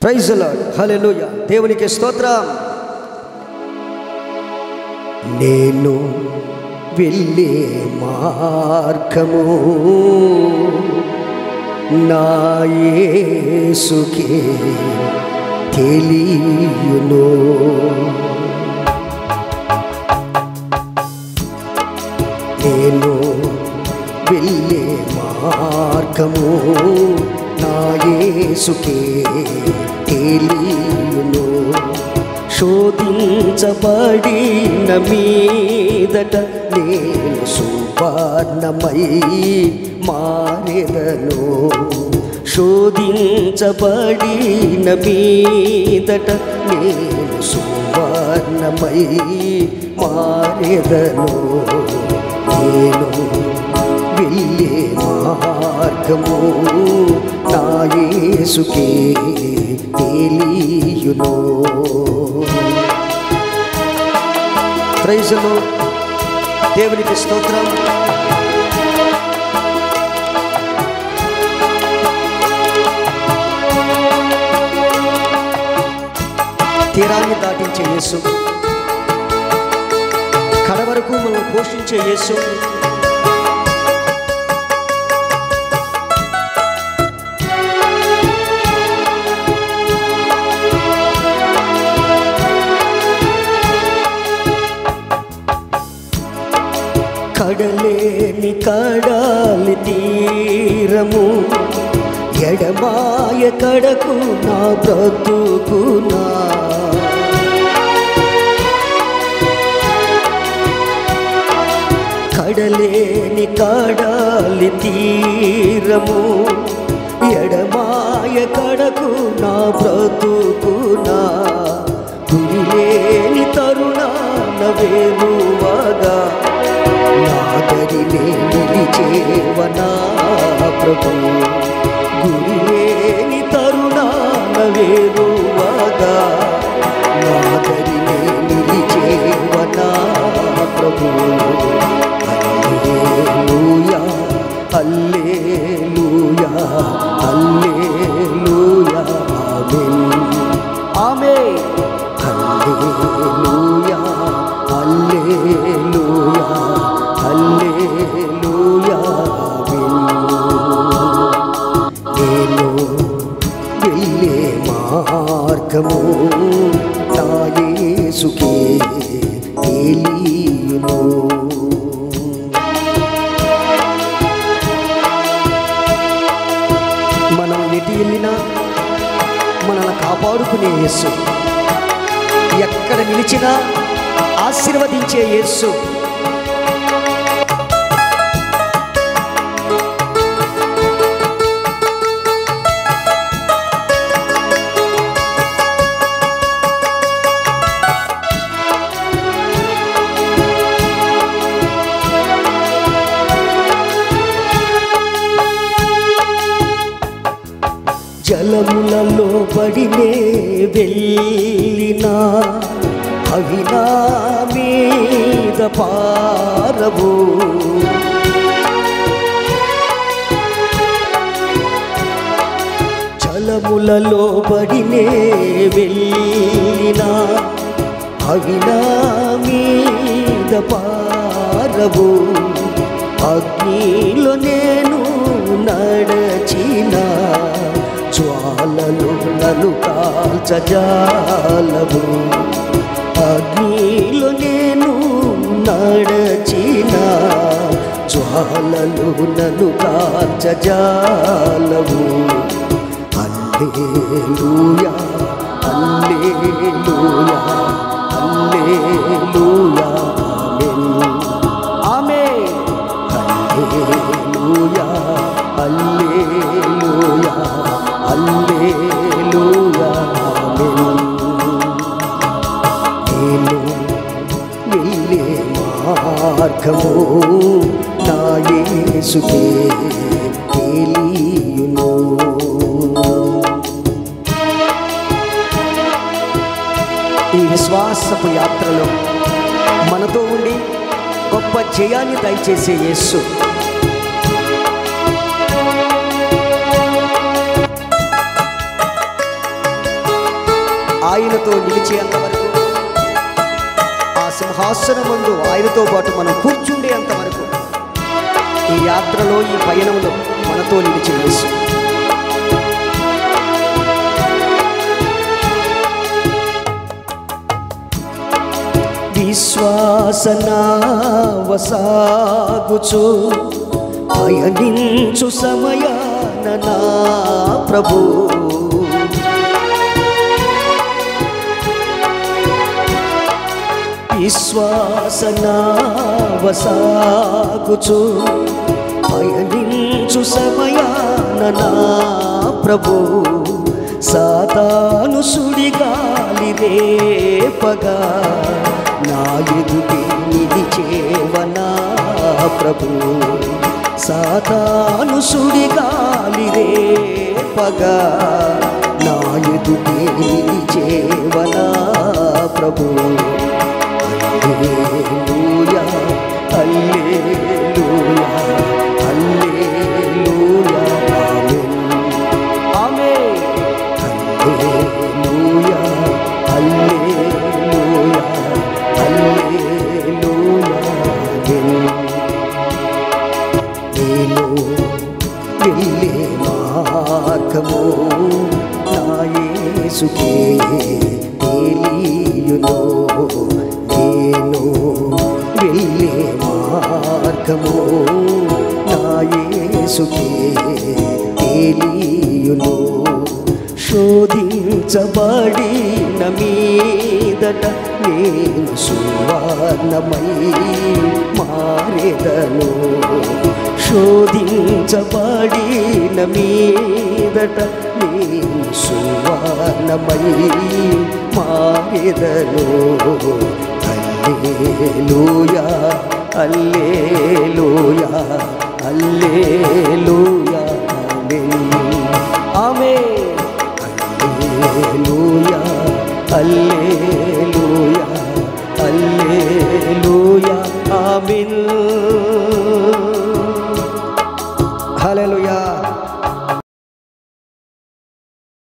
praise lord హల్లెలూయా దేవునికి స్తోత్రం నేను వెళ్ళే మార్గము నా యేసుకే తెలియును నేను వెళ్ళే మార్గము నా యేసుకే తెలియును శోధించబడిన మీదట నేను సువర్ణమై మారెదను శోధించబడిన మీదట నేను సువర్ణమై మారెదను నేను వెళ్ళే మార్గము నా యేసుకే తెలియును ప్రైజులు దేవునికి స్తోత్రం తీరాన్ని దాటించే యేసు కడ వరకు మనం పోషించే యేసు కడలేని కడాలి తీరము ఎడమాయ కడకు నా బ్రతుకునా కడలేని కడాలి తీరము ఎడమాయ కడకు నా బ్రతుకునా గురిలేని తరుణాన వేరువగా నాగరినే నిలిచేవనా ప్రభు గురిలేని తరుణాన వేరువగా నాగరినే నిలిచేవనా ప్రభు హల్లెలూయా హల్లెలూయా హల్లెలూయా ఆమేన్ హల్లెలూయా హల్లెలూయా హల్లెలూయా నేను వెళ్ళే మార్గము నా యేసుకే తెలియును మనం ఎటు వెళ్ళినా మనల్ని కాపాడుకునే యేసు ఎక్కడ నిలిచినా ఆశీర్వదించే యేసు జలములలో పడినే వెళ్ళినా అవి నా మీద పారవు జలములలో పడినే వెళ్ళినా అవి నా మీద పారవు అగ్నిలో నేను నడచిన జ్వాలలు నన్ను కాల్చజాలవు అగ్నిలో నేను నడచిన జ్వాలలు నన్ను కాల్చజాలవు అల్లేలూయా అల్లేలూయా అల్లేలూయా ఆమేన్ హల్లెలూయా హల్లెలూయా హల్లెలూయా ఆమేన్ నేను వెళ్ళే మార్గము నా యేసుకే తెలియును ఈ విశ్వాసపు యాత్రలో మనతో ఉండి గొప్ప జయాన్ని దయచేసే యేసు ఆయనతో నిలిచేంత వరకు ఆ సింహాసనం ముందు ఆయనతో పాటు మనం కూర్చుండేంత వరకు ఈ యాత్రలో ఈ పయనంలో మనతో నిలిచి యేసు విశ్వాసనావసాగుచు పయనించు సమయాన నా ప్రభు విశ్వాసనావసాగుచు పయనించు సమయాన నా ప్రభు సాతాను సుడిగాలి రేపగా నా ఎదుటి నిలిచేవనా ప్రభు సాతాను సుడిగాలి రేపగా నా ఎదుటి నిలిచేవనా ప్రభు హల్లెలూయా హల్లెలూయా హల్లెలూయా ఆమేన్ హల్లెలూయా హల్లెలూయా హల్లెలూయా నేను వెళ్ళే మార్గము నా యేసుకే తెలియును నేను వెళ్ళే మార్గము నా యేసుకే తెలియును శోధించబడిన మీదట నేను సువర్ణమై మారెదను శోధించబడిన మీదట నేను సువర్ణమై మారెదను అల్లేలుయా అల్లేలుయా అల్లేలుయా ఆమేన్ హల్లెలూయా హల్లెలూయా హల్లెలూయా ఆమేన్